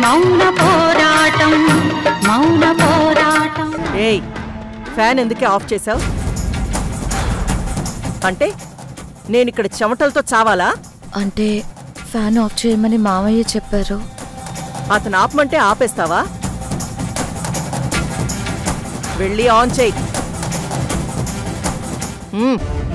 మౌన పోరాటం మౌన పోరాటం ఏయ్ ఫ్యాన్ ఎందుకే ఆఫ్ చేశావు అంటే నేను ఇక్కడ చెమటలతో చావాలా అంటే ఫ్యాన్ ఆఫ్ చేయమని మామయ్య చెప్పారు అతను ఆపమంటే ఆపేస్తావా వెళ్ళి ఆన్ చేయి మ్మ్.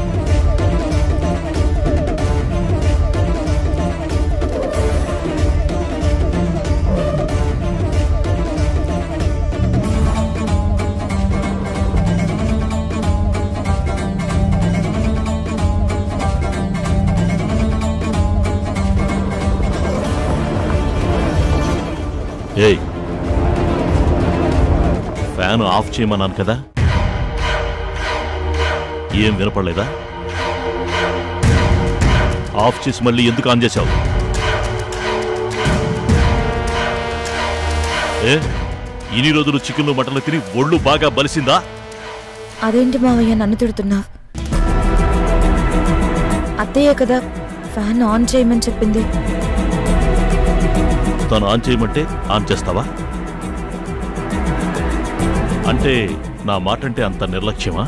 ఏయ్ ఫ్యాన్ ఆఫ్ చేయమన్నాను కదా ఏం వినపడలేదా ఆఫ్ చేసి మళ్ళీ ఎందుకు ఆన్ చేశావు ఏ ఇన్ని రోజులు చికెన్ మటన్లు తిని ఒళ్ళు బాగా బలిసిందా అదేంటి మావయ్య నన్ను తిడుతున్నావు అత్తయ్య కదా ఫ్యాన్ ఆన్ చేయమని చెప్పింది తను ఆన్ చేయమంటే ఆన్ చేస్తావా అంటే నా మాట అంటే అంత నిర్లక్ష్యమా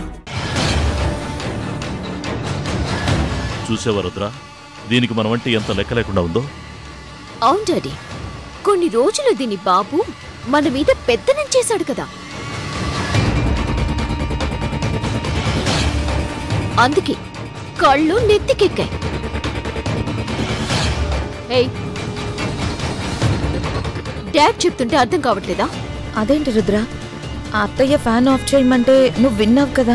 చూసేవా రుద్ర దీనికి మనమంటే ఎంత లెక్క లేకుండా ఉందో అవును డాడీ కొన్ని రోజులు దీని బాబు మన మీద పెత్తనం చేశాడు కదా అందుకే కళ్ళు నెత్తికెక్కాయి ఏయ్ డాడ్ చెప్తుంటే అర్థం కావట్లేదా అదేంటి రుద్ర ఆ అత్తయ్య ఫ్యాన్ ఆఫ్ చేయమంటే నువ్వు విన్నావు కదా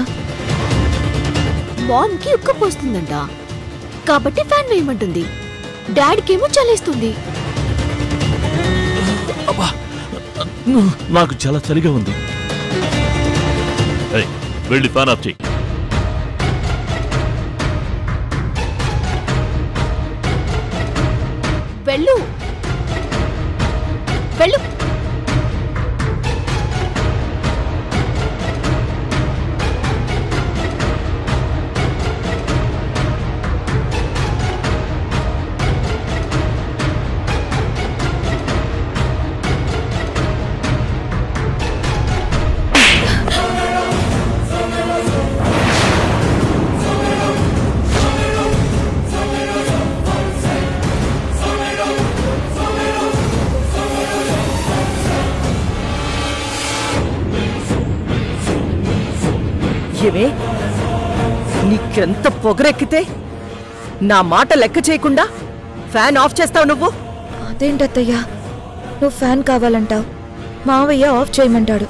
మామ్కి ఉక్కపోస్తుందంట కాబట్టి ఫ్యాన్ వేయమంటుంది డాడీకేమో చలేస్తుంది అబ్బా నాకు చాలా చలిగా ఉంది ఏయ్, వెళ్ళి ఫ్యాన్ ఆఫ్ చేయి వెళ్ళు వెళ్ళు ఏమే నీకెంత పొగరెక్కితే నా మాట లెక్క చేయకుండా ఫ్యాన్ ఆఫ్ చేస్తావు నువ్వు అదేంటి అత్తయ్య నువ్వు ఫ్యాన్ కావాలంటావు మావయ్య ఆఫ్ చేయమంటాడు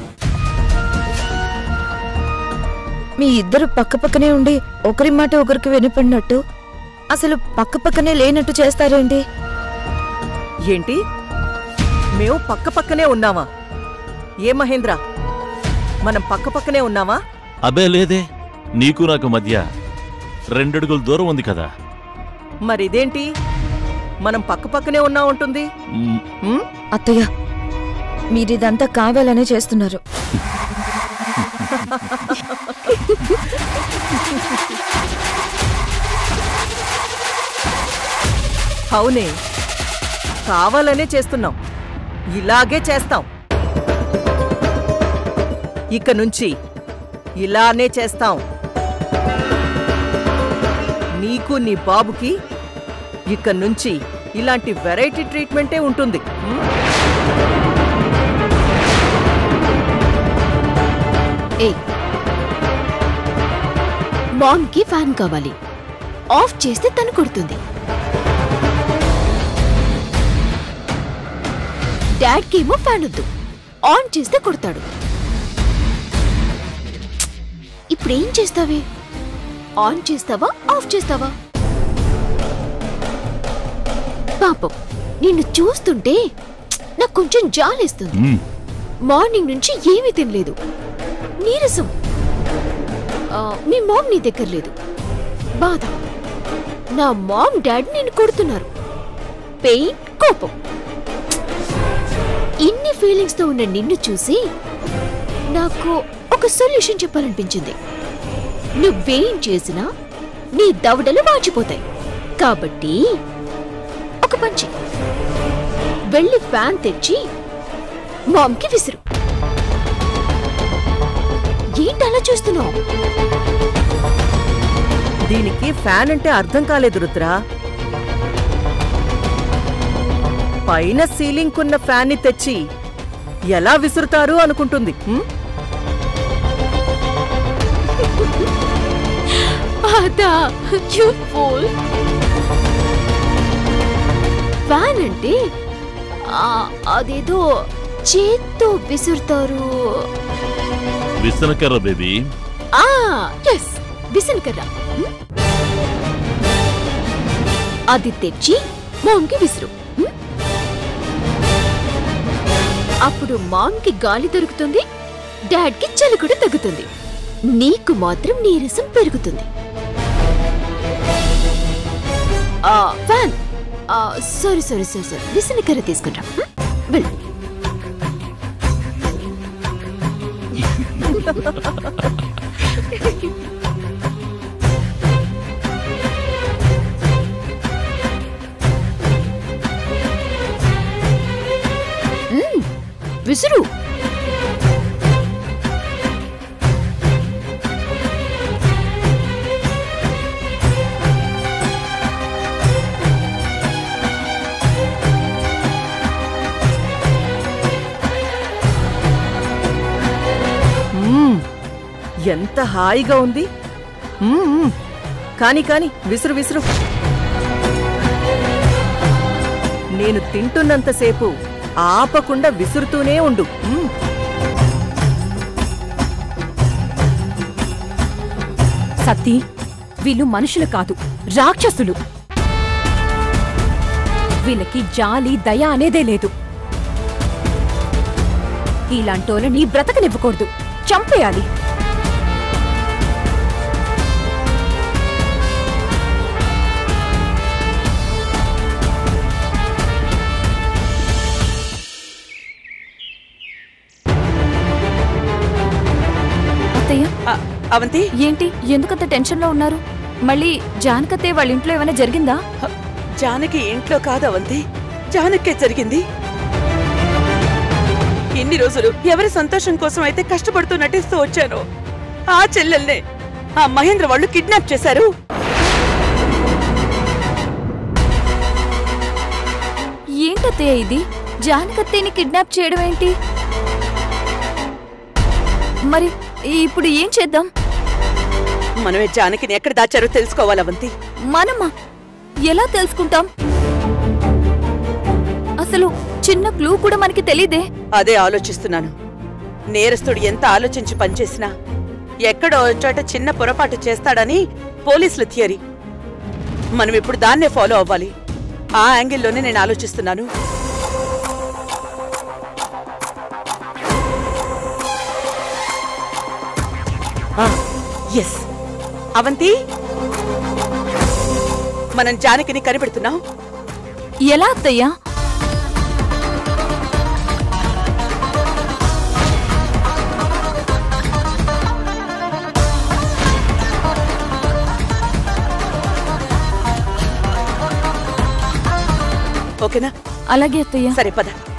మీ ఇద్దరు పక్క పక్కనే ఉండి ఒకరి మాట ఒకరికి వినిపడినట్టు అసలు పక్క పక్కనే లేనట్టు చేస్తారేంటి ఏంటి మేము పక్క పక్కనే ఉన్నావా ఏ మహేంద్ర మనం పక్క పక్కనే ఉన్నావా అబే లేదే నీకు నాకు మధ్య రెండడుగుల దూరం ఉంది కదా మరిదేంటి మనం పక్క పక్కనే ఉన్నా ఉంటుంది మ్, ఉమ్? అత్తయ్య మీరిదంతా కావాలనే చేస్తున్నారు అవునే కావాలనే చేస్తున్నాం ఇలాగే చేస్తాం ఇక నుంచి ఇలానే చేస్తాం నీకు నీ బాబుకి ఇక నుంచి ఇలాంటి వెరైటీ ట్రీట్మెంటే ఉంటుంది ఉం? ఏయ్ మామ్కి ఫ్యాన్ కావాలి ఆఫ్ చేస్తే తను కొడుతుంది డాడ్కేమో ఫ్యాన్ వద్దు ఆన్ చేస్తే కొడతాడు ఇప్పుడేం చేస్తావే ఆన్ చేస్తావా ఆఫ్ చేస్తావా పాపం నిన్ను చూస్తుంటే నాకు కొంచెం జాలేస్తుంది మ్, మార్నింగ్ నుంచి ఏమీ తినలేదు నీరసం ఆ, మీ మామ్ నీ దగ్గర లేదు బాధ నా మామ్ డాడీ నేను కొడుతున్నారు పెయిన్ కోపం ఇన్ని ఫీలింగ్స్ తో ఉన్న నిన్ను చూసి నాకు ఒక సొల్యూషన్ చెప్పాలనిపించింది నువ్వేం చేసినా నీ దవడలు వాచిపోతాయి కాబట్టి ఒక పంచి వెళ్ళి ఫ్యాన్ తెచ్చి మామ్కి విసురు ఏంటి అలా చూస్తున్నావు దీనికి ఫ్యాన్ అంటే అర్థం కాలేదు రుద్రా పైన సీలింగ్ కున్న ఫ్యాన్ ని తెచ్చి ఎలా విసురుతారు అనుకుంటుంది ఉమ్? అదా యు ఫూల్ ఫ్యాన్ అంటే ఆ, అదేదో చేత్తో విసురుతారు విసనకర్ర బేబీ ఆ ఎస్ విసనకర్ర హ్మ్? అది తెచ్చి మామ్కి విసురు హ్మ్? అప్పుడు మామ్కి గాలి దొరుకుతుంది డాడ్కి చలి కూడా తగ్గుతుంది నీకు మాత్రం నీరసం పెరుగుతుంది ఆ ఫ్యాన్ ఆ, సారీ సారీ సారీ సారీ విసనకర్ర తీసుకుంటా హ్మ్? వెళ్ళు మ్మ్. విసురు మ్మ్. ఎంత హాయిగా ఉంది మ్మ్, మ్మ్. కాని కాని విసురు విసురు నేను తింటున్నంతసేపు ఆపకుండా విసురుతూనే ఉండు మ్మ్. సత్తి వీళ్ళు మనుషులు కాదు రాక్షసులు వీళ్ళకి జాలి దయ అనేదే లేదు ఇలాంటోళ్ళని బ్రతకనివ్వకూడదు చంపేయాలి అత్తయ్య అ- అవంతి ఏంటి ఎందుకంత టెన్షన్లో ఉన్నారు మళ్ళీ జానకత్తయ్య వాళ్ళ ఇంట్లో ఏమైనా జరిగిందా హ, జానకి ఇంట్లో కాదు అవంతి జానకే జరిగింది ఎన్ని రోజులు ఎవరి సంతోషం కోసం అయితే కష్టపడుతూ నటిస్తూ వచ్చాను ఆ చెల్లెల్నే ఆ మహేంద్ర వాళ్ళు కిడ్నాప్ చేశారు ఏంటత్తయ్య ఇది జానకత్తయ్యని కిడ్నాప్ చేయడం ఏంటి మరి ఇప్పుడు ఏం చేద్దాం మనమే జానకిని ఎక్కడ దాచారో తెలుసుకోవాలి అవంతి మనమా ఎలా తెలుసుకుంటాం అసలు చిన్న క్లూ కూడా మనకి తెలీదే అదే ఆలోచిస్తున్నాను నేరస్తుడు ఎంత ఆలోచించి పనిచేసినా ఎక్కడో ఓ చోట చిన్న పొరపాటు చేస్తాడని పోలీసుల థియరీ మనం ఇప్పుడు దాన్నే ఫాలో అవ్వాలి ఆ యాంగిల్లోనే నేను ఆలోచిస్తున్నాను ఎస్ అవంతి మనం జానకిని కనిపెడుతున్నాం ఎలా అత్తయ్యా ఓకేనా అలాగే అత్తయ్య సరే పద